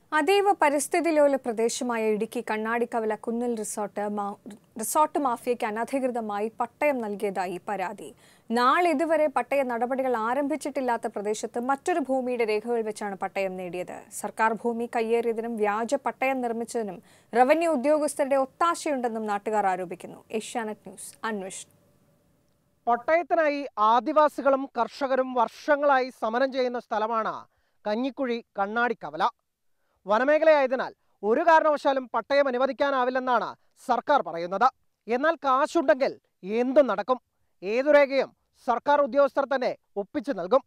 അതീവ പരിസ്ഥിതി ലോല പ്രദേശമായ ഇടുക്കി കണ്ണാടിക്കവല കുന്നൽ റിസോർട്ട് മാ- റിസോർട്ട് മാഫിയയ്ക്ക് അനധികൃതമായി പട്ടയം നൽകിയതായി പരാതി നാളിതുവരെ പട്ടയ നടപടികൾ ആരംഭിച്ചിട്ടില്ലാത്ത പ്രദേശത്ത് മറ്റൊരു ഭൂമിയുടെ രേഖകൾ വെച്ചാണ് പട്ടയം നേടിയത് സർക്കാർ ഭൂമി കയ്യേറിയതിനും വ്യാജ പട്ടയം നിർമ്മിച്ചതിനും റവന്യൂ ഉദ്യോഗസ്ഥരുടെ ഒത്താശയുണ്ടെന്നും നാട്ടുകാർ ആരോപിക്കുന്നു ഏഷ്യാനെറ്റ് ന്യൂസ് അന്വേഷണം പട്ടയത്തിനായി ആദിവാസികളും കർഷകരും വർഷങ്ങളായി സമരം ചെയ്യുന്ന സ്ഥലമാണ് കഞ്ഞിക്കുഴി കണ്ണാടിക്കവല വനമേഖലയായതിനാൽ ഒരു കാരണവശാലും പട്ടയം അനുവദിക്കാനാവില്ലെന്നാണ് സർക്കാർ പറയുന്നത് എന്നാൽ കാശുണ്ടെങ്കിൽ എന്തും നടക്കും ഏതു രേഖയും സർക്കാർ ഉദ്യോഗസ്ഥർ തന്നെ ഒപ്പിച്ചു നൽകും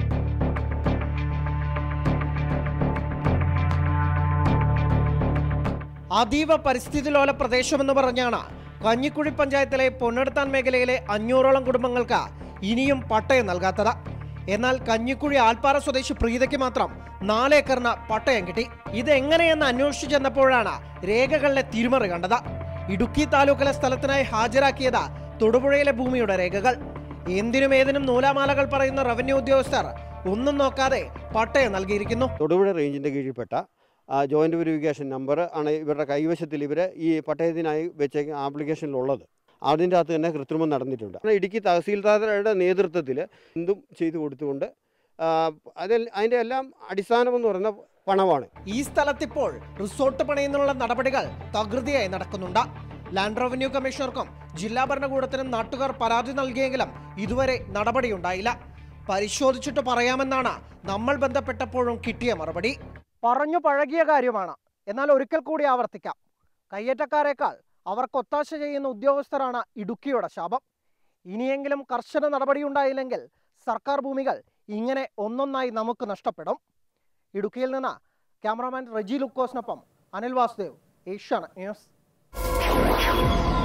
അതീവ പരിസ്ഥിതി ലോല പ്രദേശമെന്ന് പറഞ്ഞാണ് കഞ്ഞിക്കുഴി പഞ്ചായത്തിലെ പൊന്നെടുത്താൻ മേഖലയിലെ അഞ്ഞൂറോളം കുടുംബങ്ങൾക്ക് ഇനിയും പട്ടയം നൽകാത്തത് എന്നാൽ കഞ്ഞിക്കുഴി ആൽപ്പാറ സ്വദേശി പ്രീതയ്ക്ക് മാത്രം നാലേക്കറിന് പട്ടയം കിട്ടി ഇതെങ്ങനെയെന്ന് അന്വേഷിച്ചു ചെന്നപ്പോഴാണ് രേഖകളിലെ തിരിമറി കണ്ടത് ഇടുക്കി താലൂക്കിലെ സ്ഥലത്തിനായി ഹാജരാക്കിയത് തൊടുപുഴയിലെ ഭൂമിയുടെ രേഖകൾ എന്തിനും ഏതിനും നൂലാമാലകൾ പറയുന്ന റവന്യൂ ഉദ്യോഗസ്ഥർ ഒന്നും നോക്കാതെ പട്ടയം നൽകിയിരിക്കുന്നു തൊടുപുഴ റേഞ്ചിൻ്റെ കീഴിൽപ്പെട്ട ആ, ജോയിൻ്റ് വെരിഫിക്കേഷൻ നമ്പർ ആണ് ഇവരുടെ കൈവശത്തിൽ ഇവർ ഈ പട്ടയത്തിനായി വെച്ച ആപ്ലിക്കേഷനിലുള്ളത് അതിൻ്റെ അകത്ത് തന്നെ കൃത്രിമം നടന്നിട്ടുണ്ട് ഇടുക്കി തഹസീൽദാരുടെ നേതൃത്വത്തിൽ എന്തും ചെയ്തു കൊടുത്തുകൊണ്ട് ആ, അതിൽ അതിൻ്റെ എല്ലാം അടിസ്ഥാനമെന്ന് പറയുന്ന പണമാണ് ഈ സ്ഥലത്തിപ്പോൾ റിസോർട്ട് പണിയുന്നുള്ള നടപടികൾ തകൃതിയായി നടക്കുന്നുണ്ട് ലാൻഡ് റവന്യൂ കമ്മീഷണർക്കും ജില്ലാ ഭരണകൂടത്തിനും നാട്ടുകാർ പരാതി നൽകിയെങ്കിലും ഇതുവരെ നടപടിയുണ്ടായില്ല പരിശോധിച്ചിട്ട് പറയാമെന്നാണ് നമ്മൾ ബന്ധപ്പെട്ടപ്പോഴും കിട്ടിയ മറുപടി പറഞ്ഞു പഴകിയ കാര്യമാണ് എന്നാൽ ഒരിക്കൽ കൂടി ആവർത്തിക്കാം കയ്യേറ്റക്കാരേക്കാൾ അവർക്ക് ഒത്താശ ചെയ്യുന്ന ഉദ്യോഗസ്ഥരാണ് ഇടുക്കിയുടെ ശാപം ഇനിയെങ്കിലും കർശന നടപടിയുണ്ടായില്ലെങ്കിൽ സർക്കാർ ഭൂമികൾ ഇങ്ങനെ ഒന്നൊന്നായി നമുക്ക് നഷ്ടപ്പെടും ഇടുക്കിയിൽ നിന്ന് ക്യാമറാമാൻ റജി ലുക്കോസിനൊപ്പം അനിൽ വാസുദേവ് ഏഷ്യാനെറ്റ് ന്യൂസ്